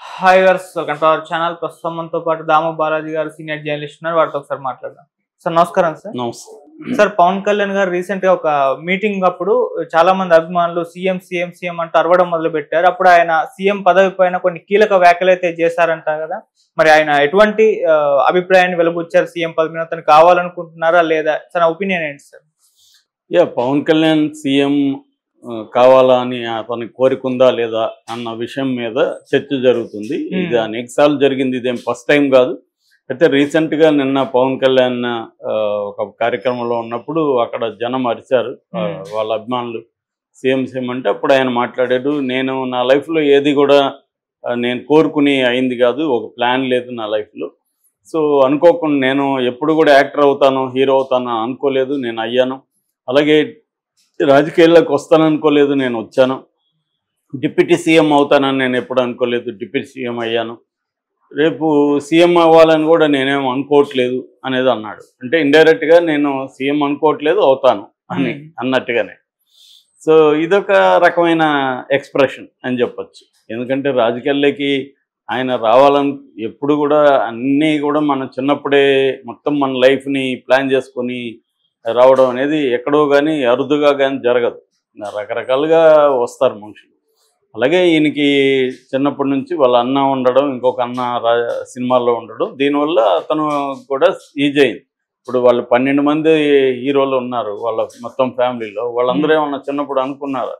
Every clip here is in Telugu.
Hi viewers welcome to our channel ప్రస్తుతం మనతో పాటు దామ బాలాజీ గారు సీనియర్ జర్నలిస్ట్ ఉన్నారు వారితో ఒకసారి మాట్లాడదాం సార్ నమస్కారం సార్ నమస్తే సార్ పవన్ కళ్యాణ్ గారు రీసెంట్ గా ఒక మీటింగ్ అప్పుడు చాలా మంది అభిమానులు సీఎం సీఎం సీఎం అంటూ అరవడం మొదలు పెట్టారు అప్పుడు ఆయన సీఎం పదవి పైన కొన్ని కీలక వ్యాఖ్యలు అయితే చేశారంట కదా మరి ఆయన ఎటువంటి ఆ, అభిప్రాయాన్ని వెలుబుచ్చారు సీఎం పదవి మీద అతను కావాలనుకుంటున్నారా లేదా తన ఒపీనియన్ ఏంటి సార్ యా పవన్ కళ్యాణ్ సీఎం ఆ, కావాలా అని అతని కోరిక ఉందా లేదా అన్న విషయం మీద చర్చ జరుగుతుంది Hmm. ఇది అనేక సార్లు జరిగింది ఇదేం ఫస్ట్ టైం కాదు అయితే recent గా నిన్న పవన్ కళ్యాణ్ ఆ, ఒక కార్యక్రమంలో ఉన్నప్పుడు అక్కడ జనం అరిచారు ఆ, Hmm. వాళ్ళ అభిమానులు సీఎం సీఎం అంటే అప్పుడు ఆయన మాట్లాడాడు నేను నా లైఫ్లో ఏది కూడా ఆ, నేను కోరుకుని అయింది కాదు ఒక ప్లాన్ లేదు నా లైఫ్లో సో అనుకోకుండా నేను ఎప్పుడు కూడా యాక్టర్ అవుతాను హీరో అవుతాను అనుకోలేదు నేను అయ్యాను అలాగే రాజకీయాల్లోకి వస్తాను అనుకోలేదు నేను వచ్చాను డిప్యూటీ సీఎం అవుతానని నేను ఎప్పుడు అనుకోలేదు డిప్యూటీ సీఎం అయ్యాను రేపు సీఎం అవ్వాలని కూడా నేనేం అనుకోవట్లేదు అనేది అన్నాడు అంటే ఇండైరెక్ట్గా నేను సీఎం అనుకోవట్లేదు అవుతాను అని Hmm. అన్నట్టుగానే సో ఇదొక రకమైన ఎక్స్ప్రెషన్ అని చెప్పొచ్చు ఎందుకంటే రాజకీయాల్లోకి ఆయన రావాలని ఎప్పుడు కూడా అన్నీ కూడా మనం చిన్నప్పుడే మొత్తం మన లైఫ్ని ప్లాన్ చేసుకొని రావడం అనేది ఎక్కడో కానీ అరుదుగా కానీ జరగదు రకరకాలుగా వస్తారు మనుషులు అలాగే ఈయనకి చిన్నప్పటి నుంచి వాళ్ళ అన్న ఉండడం ఇంకొక అన్న రా సినిమాల్లో ఉండడం దీనివల్ల అతను కూడా ఈజీ అయింది ఇప్పుడు వాళ్ళు పన్నెండు మంది హీరోలు ఉన్నారు వాళ్ళ మొత్తం ఫ్యామిలీలో వాళ్ళందరూ ఏమన్నా చిన్నప్పుడు అనుకున్నారు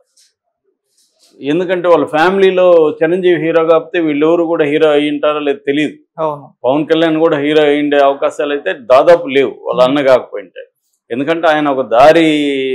ఎందుకంటే వాళ్ళ ఫ్యామిలీలో చిరంజీవి హీరో కాకపోతే వీళ్ళెవరు కూడా హీరో అయ్యి ఉంటారో లేదు తెలియదు అవును పవన్ కళ్యాణ్ కూడా హీరో అయ్యిండే అవకాశాలు అయితే దాదాపు లేవు వాళ్ళ అన్న కాకపోయింటే ఎందుకంటే ఆయన ఒక దారి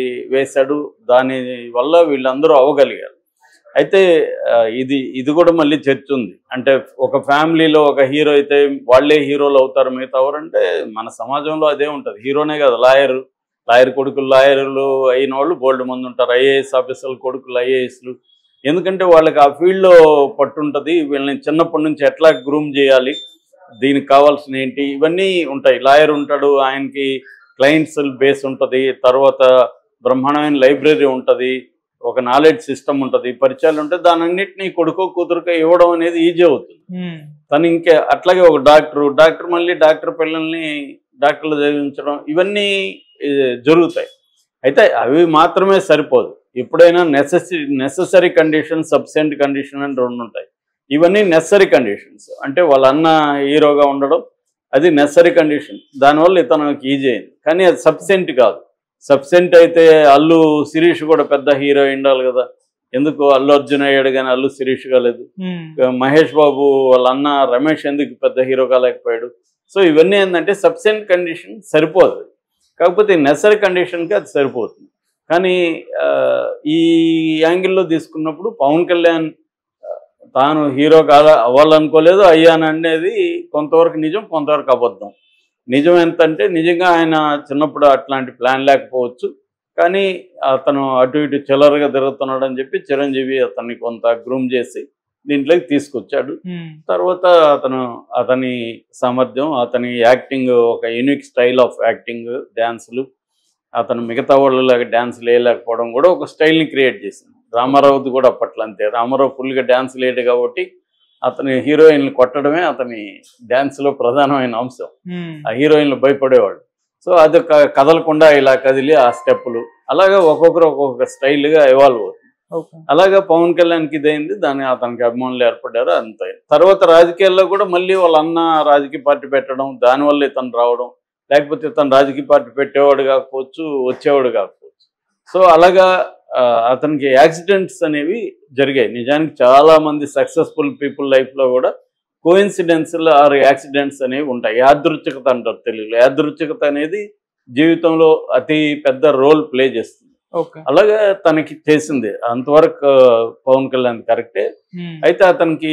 వేశాడు దాని వల్ల వీళ్ళందరూ అవ్వగలిగారు అయితే ఆ, ఇది ఇది కూడా మళ్ళీ చర్చ ఉంది అంటే ఒక ఫ్యామిలీలో ఒక హీరో అయితే వాళ్ళే హీరోలు అవుతారు మిగతా ఎవరంటే మన సమాజంలో అదే ఉంటుంది హీరోనే కదా లాయర్ లాయర్ కొడుకులు లాయర్లు అయిన వాళ్ళు బోల్డ్ మంది ఉంటారు ఐఏఎస్ ఆఫీసర్లు కొడుకులు ఐఏఎస్లు ఎందుకంటే వాళ్ళకి ఆ ఫీల్డ్లో పట్టుంటుంది వీళ్ళని చిన్నప్పటి నుంచి ఎట్లా గ్రూమ్ చేయాలి దీనికి కావాల్సిన ఏంటి ఇవన్నీ ఉంటాయి లాయర్ ఉంటాడు ఆయనకి క్లయింట్స్ బేస్ ఉంటుంది తర్వాత బ్రహ్మాండమైన లైబ్రరీ ఉంటుంది ఒక నాలెడ్జ్ సిస్టమ్ ఉంటుంది పరిచయాలు ఉంటాయి దాని అన్నింటినీ కొడుకో కూతురుకో ఇవ్వడం అనేది ఈజీ అవుతుంది ఉమ్. తను ఇంకే అట్లాగే ఒక డాక్టర్ డాక్టర్ మళ్ళీ డాక్టర్ పిల్లల్ని డాక్టర్లు చదివించడం ఇవన్నీ ఏ, జరుగుతాయి అయితే అవి మాత్రమే సరిపోదు ఎప్పుడైనా necessary necessary condition sufficient condition అని రెండు ఉంటాయి ఇవన్నీ నెసరీ కండిషన్స్ అంటే వాళ్ళ అన్న హీరోగా ఉండడం అది నెసరీ కండిషన్ దానివల్ల ఇతనికి ఈజీ అయింది కానీ అది సబ్సెంట్ కాదు సబ్సెంట్ అయితే అల్లు శిరీష్ కూడా పెద్ద హీరో ఉండాలి కదా ఎందుకు అల్లు అర్జున్ అయ్యాడు కానీ అల్లు శిరీష్ కాలేదు ఉమ్. మహేష్ బాబు వాళ్ళ అన్న రమేష్ ఎందుకు పెద్ద హీరో కాలేకపోయాడు సో ఇవన్నీ ఏంటంటే సబ్సెంట్ కండిషన్ సరిపోదు కాకపోతే నెసరీ కండిషన్కి అది సరిపోతుంది కానీ ఆ, ఈ యాంగిల్లో తీసుకున్నప్పుడు పవన్ కళ్యాణ్ ఆ, తాను హీరో కాదా అవ్వాలనుకోలేదు అయ్యాననేది కొంతవరకు నిజం కొంతవరకు అబద్ధం నిజం ఎంతంటే నిజంగా ఆయన చిన్నప్పుడు అట్లాంటి ప్లాన్ లేకపోవచ్చు కానీ అతను అటు ఇటు చిల్లరగా తిరుగుతున్నాడు అని చెప్పి చిరంజీవి అతన్ని కొంత గ్రూమ్ చేసి దీంట్లోకి తీసుకొచ్చాడు ఉమ్. తర్వాత అతను అతని సామర్థ్యం అతని యాక్టింగ్ ఒక యూనిక్ స్టైల్ ఆఫ్ యాక్టింగ్ డ్యాన్సులు అతను మిగతా వాళ్ళలాగా డ్యాన్స్ వేయలేకపోవడం కూడా ఒక స్టైల్ని క్రియేట్ చేసింది రామారావుది కూడా అప్పట్లో అంతే రామారావు ఫుల్గా డ్యాన్స్ లేడు కాబట్టి అతని హీరోయిన్లు కొట్టడమే అతని డ్యాన్స్లో ప్రధానమైన అంశం ఉమ్. ఆ హీరోయిన్లు భయపడేవాడు సో అది క- కదలకుండా ఇలా కదిలి ఆ స్టెప్పులు అలాగే ఒక్కొక్కరు ఒక్కొక్క స్టైల్గా ఇవాల్వ్ అవుతుంది ఓకే అలాగా పవన్ కళ్యాణ్కి ఇదైంది దాని అతనికి అభిమానులు ఏర్పడ్డారు అంతే తర్వాత రాజకీయాల్లో కూడా మళ్ళీ వాళ్ళ అన్న రాజకీయ పార్టీ పెట్టడం దానివల్ల ఇతను రావడం లేకపోతే ఇతను రాజకీయ పార్టీ పెట్టేవాడు కాకపోవచ్చు వచ్చేవాడు కాకపోవచ్చు సో అలాగా ఆ, అతనికి యాక్సిడెంట్స్ అనేవి జరిగాయి నిజానికి చాలా మంది సక్సెస్ఫుల్ పీపుల్ లైఫ్లో కూడా కోయిన్సిడెన్స్లు ఆర్ యాక్సిడెంట్స్ అనేవి ఉంటాయి యాదృచ్ఛికత అంటారు తెలుగులో యాదృచ్ఛికత అనేది జీవితంలో అతి పెద్ద రోల్ ప్లే చేస్తుంది ఓకే అలాగే తనకి చేసింది అంతవరకు ఆ, పవన్ కళ్యాణ్ కరెక్టే ఉమ్. అయితే అతనికి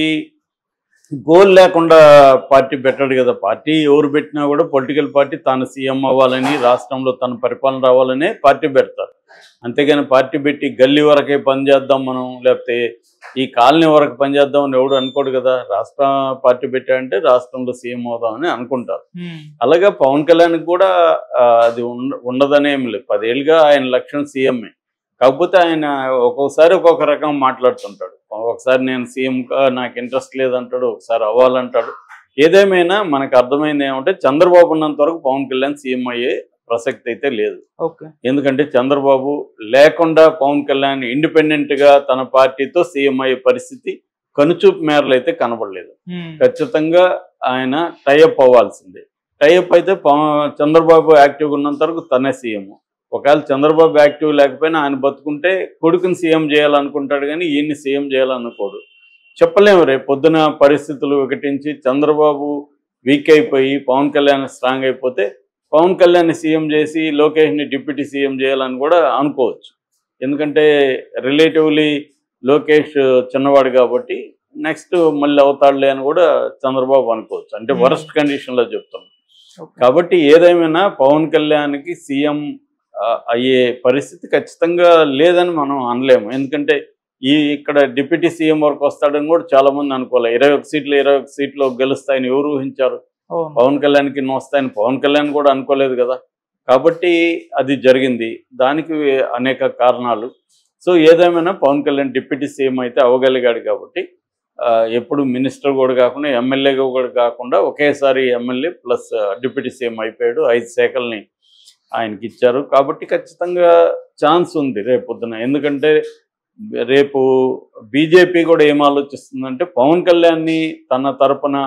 గోల్ లేకుండా పార్టీ పెట్టాడు కదా పార్టీ ఎవరు పెట్టినా కూడా పొలిటికల్ పార్టీ తాను సీఎం అవ్వాలని రాష్ట్రంలో తన పరిపాలన రావాలనే పార్టీ పెడతారు అంతేగాని పార్టీ పెట్టి గల్లీ వరకే పనిచేద్దాం మనం లేకపోతే ఈ కాలనీ వరకు పనిచేద్దామని ఎవడు అనుకోడు కదా రాష్ట్ర పార్టీ పెట్టాడంటే రాష్ట్రంలో సీఎం అవుదామని అనుకుంటారు ఉమ్. అలాగే పవన్ కళ్యాణ్ కూడా ఆ, అది ఉండ ఉండదనే ఏం లేదు పదేళ్ళుగా ఆయన లక్ష్యం సీఎంఏ కాకపోతే ఆయన ఒక్కొక్కసారి ఒక్కొక్క రకం మాట్లాడుతుంటాడు ఒకసారి నేను సీఎం నాకు ఇంట్రెస్ట్ లేదంటాడు ఒకసారి అవ్వాలంటాడు ఏదేమైనా మనకు అర్థమైంది ఏమంటే చంద్రబాబు ఉన్నంత వరకు పవన్ కళ్యాణ్ సీఎం అయ్యే ప్రసక్తి అయితే లేదు ఓకే ఎందుకంటే చంద్రబాబు లేకుండా పవన్ కళ్యాణ్ ఇండిపెండెంట్ గా తన పార్టీతో సీఎం అయ్యే పరిస్థితి కనుచూపు మేరలు అయితే కనబడలేదు ఉమ్, ఖచ్చితంగా ఆయన టైఅప్ అవ్వాల్సిందే టైఅప్ అయితే పవన్ చంద్రబాబు యాక్టివ్గా ఉన్నంత వరకు తనే సీఎం ఒకవేళ చంద్రబాబు యాక్టివ్ లేకపోయినా ఆయన బతుకుంటే కొడుకుని సీఎం చేయాలనుకుంటాడు కానీ ఈయన్ని సీఎం చేయాలనుకోడు చెప్పలేము రేపు పొద్దున పరిస్థితులు వికటించి చంద్రబాబు వీక్ అయిపోయి పవన్ కళ్యాణ్ స్ట్రాంగ్ అయిపోతే పవన్ కళ్యాణ్ సీఎం చేసి లోకేష్ని డిప్యూటీ సీఎం చేయాలని కూడా అనుకోవచ్చు ఎందుకంటే రిలేటివ్లీ లోకేష్ చిన్నవాడు కాబట్టి నెక్స్ట్ మళ్ళీ అవుతాడులే అని కూడా చంద్రబాబు అనుకోవచ్చు అంటే Hmm. వరస్ట్ కండిషన్లో చెప్తాం ఓకే. కాబట్టి ఏదేమైనా పవన్ కళ్యాణ్కి సీఎం అయ్యే పరిస్థితి ఖచ్చితంగా లేదని మనం అనలేము ఎందుకంటే ఈ ఇక్కడ డిప్యూటీ సీఎం వరకు వస్తాడని కూడా చాలా మంది అనుకోలే ఇరవై ఒక సీట్లు ఇరవై ఒక సీట్లు గెలుస్తాయని ఎవరు ఊహించారు అవును. పవన్ కళ్యాణ్కి వస్తాయని పవన్ కళ్యాణ్ కూడా అనుకోలేదు కదా కాబట్టి అది జరిగింది దానికి అనేక కారణాలు సో ఏదేమైనా పవన్ కళ్యాణ్ డిప్యూటీ సీఎం అయితే అవ్వగలిగాడు కాబట్టి ఆ, ఎప్పుడు మినిస్టర్ కూడా కాకుండా ఎమ్మెల్యేగా కూడా కాకుండా ఒకేసారి ఎమ్మెల్యే ప్లస్ డిప్యూటీ సీఎం అయిపోయాడు ఐదు శాఖల్ని ఆయనకి ఇచ్చారు కాబట్టి ఖచ్చితంగా ఛాన్స్ ఉంది రేపు పొద్దున ఎందుకంటే రేపు బీజేపీ కూడా ఏం ఆలోచిస్తుందంటే పవన్ కళ్యాణ్ని తన తరపున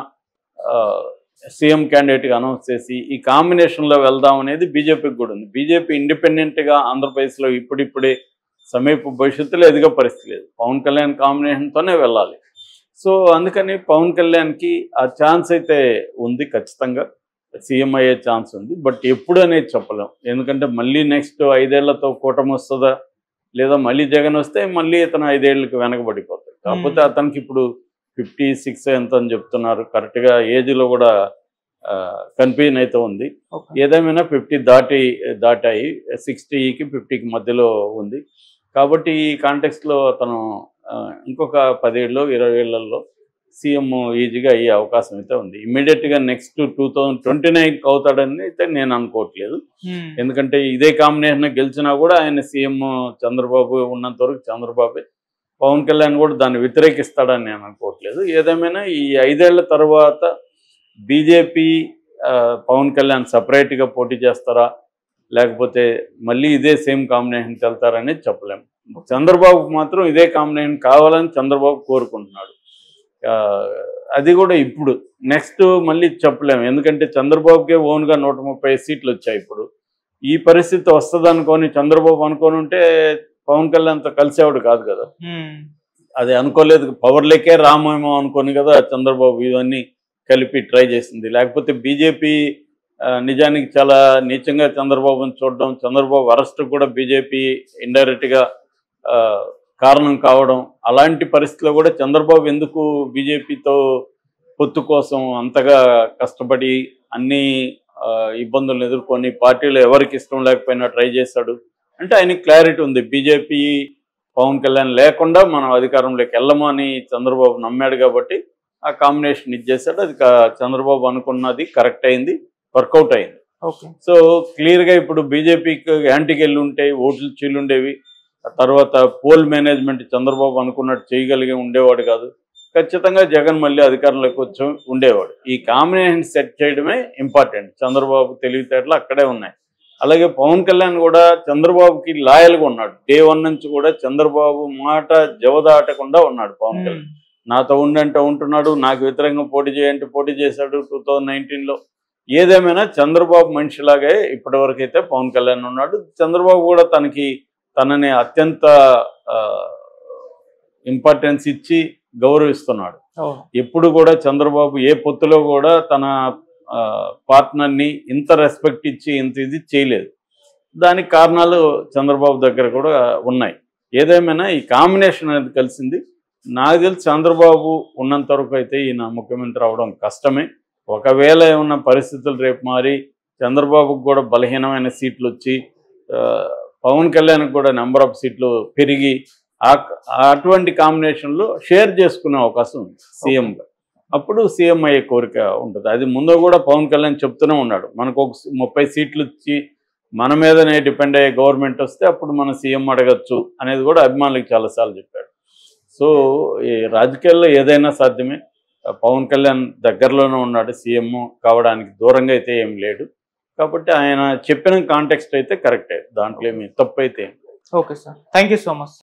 సీఎం క్యాండిడేట్గా అనౌన్స్ చేసి ఈ కాంబినేషన్లో వెళ్దాం అనేది బీజేపీకి కూడా ఉంది బీజేపీ ఇండిపెండెంట్గా ఆంధ్రప్రదేశ్లో ఇప్పుడిప్పుడే సమీప భవిష్యత్తులో ఎదిగే పరిస్థితి లేదు పవన్ కళ్యాణ్ కాంబినేషన్తోనే వెళ్ళాలి సో అందుకని పవన్ కళ్యాణ్కి ఆ ఛాన్స్ అయితే ఉంది ఖచ్చితంగా సీఎం అయ్యే ఛాన్స్ ఉంది బట్ ఎప్పుడు అనేది చెప్పలేం ఎందుకంటే మళ్ళీ నెక్స్ట్ ఐదేళ్లతో కూటమి వస్తుందా లేదా మళ్ళీ జగన్ వస్తే మళ్ళీ ఇతను ఐదేళ్లకు వెనకబడిపోతాడు కాకపోతే Hmm. అతనికి ఇప్పుడు ఫిఫ్టీ సిక్స్ ఎంత అని చెప్తున్నారు కరెక్ట్గా ఏజ్లో కూడా కన్ఫ్యూజన్ అయితే ఉంది ఓకే. ఏదేమైనా ఫిఫ్టీ దాటి దాటాయి సిక్స్టీకి ఫిఫ్టీకి మధ్యలో ఉంది కాబట్టి ఈ కాంటెక్స్లో అతను ఆ, ఇంకొక పదేళ్ళు ఇరవై ఏళ్లలో సీఎం ఈజీగా అయ్యే అవకాశం అయితే ఉంది ఇమ్మీడియట్గా నెక్స్ట్ టూ థౌజండ్ ట్వంటీ నైన్కి అవుతాడని అయితే నేను అనుకోవట్లేదు ఉమ్, ఎందుకంటే ఇదే కాంబినేషన్ గెలిచినా కూడా ఆయన సీఎం చంద్రబాబు ఉన్నంత వరకు చంద్రబాబే పవన్ కళ్యాణ్ కూడా దాన్ని వ్యతిరేకిస్తాడని నేను అనుకోవట్లేదు ఏదేమైనా ఈ ఐదేళ్ల తర్వాత బీజేపీ పవన్ కళ్యాణ్ సపరేట్గా పోటీ చేస్తారా లేకపోతే మళ్ళీ ఇదే సేమ్ కాంబినేషన్కి వెళ్తారనేది చెప్పలేము చంద్రబాబుకు మాత్రం ఇదే కాంబినేషన్ కావాలని చంద్రబాబు కోరుకుంటున్నాడు ఆ, అది కూడా ఇప్పుడు నెక్స్ట్ మళ్ళీ చెప్పలేము ఎందుకంటే చంద్రబాబుకే ఓన్గా నూట ముప్పై సీట్లు వచ్చాయి ఇప్పుడు ఈ పరిస్థితి వస్తుంది అనుకొని చంద్రబాబు అనుకొని ఉంటే పవన్ కళ్యాణ్తో కలిసేవాడు కాదు కదా ఉమ్, అది అనుకోలేదు పవర్లేకే రామేమో అనుకొని కదా చంద్రబాబు ఇవన్నీ కలిపి ట్రై చేసింది లేకపోతే బీజేపీ నిజానికి చాలా నీచంగా చంద్రబాబుని చూడడం చంద్రబాబు అరెస్ట్ కూడా బీజేపీ ఇండైరెక్ట్గా కారణం కావడం అలాంటి పరిస్థితిలో కూడా చంద్రబాబు ఎందుకు బీజేపీతో పొత్తు కోసం అంతగా కష్టపడి అన్ని ఆ, ఇబ్బందులను ఎదుర్కొని పార్టీలో ఎవరికి ఇష్టం లేకపోయినా ట్రై చేశాడు అంటే ఆయనకి క్లారిటీ ఉంది బీజేపీ పవన్ కళ్యాణ్ లేకుండా మనం అధికారంలోకి వెళ్ళము అని చంద్రబాబు నమ్మాడు కాబట్టి ఆ కాంబినేషన్ ఇచ్చేసాడు అది కా- చంద్రబాబు అనుకున్నది కరెక్ట్ అయింది వర్కౌట్ అయింది ఓకే సో క్లియర్గా ఇప్పుడు బీజేపీకి యాంటీకి వెళ్ళి ఉంటే ఓట్లు చీలుండేవి ఆ తర్వాత పోల్ మేనేజ్మెంట్ చంద్రబాబు అనుకున్నట్టు చేయగలిగి ఉండేవాడు కాదు ఖచ్చితంగా జగన్ మళ్ళీ అధికారంలోకి వచ్చి ఉండేవాడు ఈ కాంబినేషన్ సెట్ చేయడమే ఇంపార్టెంట్ చంద్రబాబు తెలివితేటలు అక్కడే ఉన్నాయి అలాగే పవన్ కళ్యాణ్ కూడా చంద్రబాబుకి లాయల్గా ఉన్నాడు డే వన్ నుంచి కూడా చంద్రబాబు మాట జవదాటకుండా ఉన్నాడు పవన్ కళ్యాణ్ ఉమ్, నాతో ఉండంటే ఉంటున్నాడు నాకు వ్యతిరేకంగా పోటీ చేయంటే పోటీ చేశాడు టూ థౌజండ్ నైన్టీన్లో ఏదేమైనా చంద్రబాబు మనిషిలాగే ఇప్పటివరకు అయితే పవన్ కళ్యాణ్ ఉన్నాడు చంద్రబాబు కూడా తనకి తనని అత్యంత ఇంపార్టెన్స్ ఇచ్చి గౌరవిస్తున్నాడు అవును ఎప్పుడు కూడా చంద్రబాబు ఏ పొత్తులో కూడా తన ఆ, పార్ట్నర్ని ఇంత రెస్పెక్ట్ ఇచ్చి ఇంత ఇది చేయలేదు దానికి కారణాలు చంద్రబాబు దగ్గర కూడా ఉన్నాయి ఏదేమైనా ఈ కాంబినేషన్ అనేది కలిసింది నాకు తెలిసి చంద్రబాబు ఉన్నంత వరకు అయితే ఈయన ముఖ్యమంత్రి అవడం కష్టమే ఒకవేళ ఏమన్నా పరిస్థితులు రేపు మారి చంద్రబాబుకు కూడా బలహీనమైన సీట్లు వచ్చి ఆ, పవన్ కళ్యాణ్కి కూడా నెంబర్ ఆఫ్ సీట్లు పెరిగి ఆ- అటువంటి కాంబినేషన్లో షేర్ చేసుకునే అవకాశం ఉంది సీఎంగా అప్పుడు సీఎం అయ్యే కోరిక ఉంటుంది అది ముందు కూడా పవన్ కళ్యాణ్ చెప్తూనే ఉన్నాడు మనకు ఒక సి- ముప్పై సీట్లు ఇచ్చి మన మీదనే డిపెండ్ అయ్యే గవర్నమెంట్ వస్తే అప్పుడు మనం సీఎం అడగచ్చు అనేది కూడా అభిమానులకు చాలాసార్లు చెప్పాడు సో ఈ రాజకీయాల్లో ఏదైనా సాధ్యమే ఆ, పవన్ కళ్యాణ్ దగ్గరలోనే ఉన్నాడు సీఎం కావడానికి దూరంగా అయితే ఏం లేడు కాబట్టి ఆయన చెప్పిన కాంటెక్స్ట్ అయితే కరెక్టే దాంట్లో ఏమి తప్పు అయితే ఏం లేదు. Okay sir thank you so much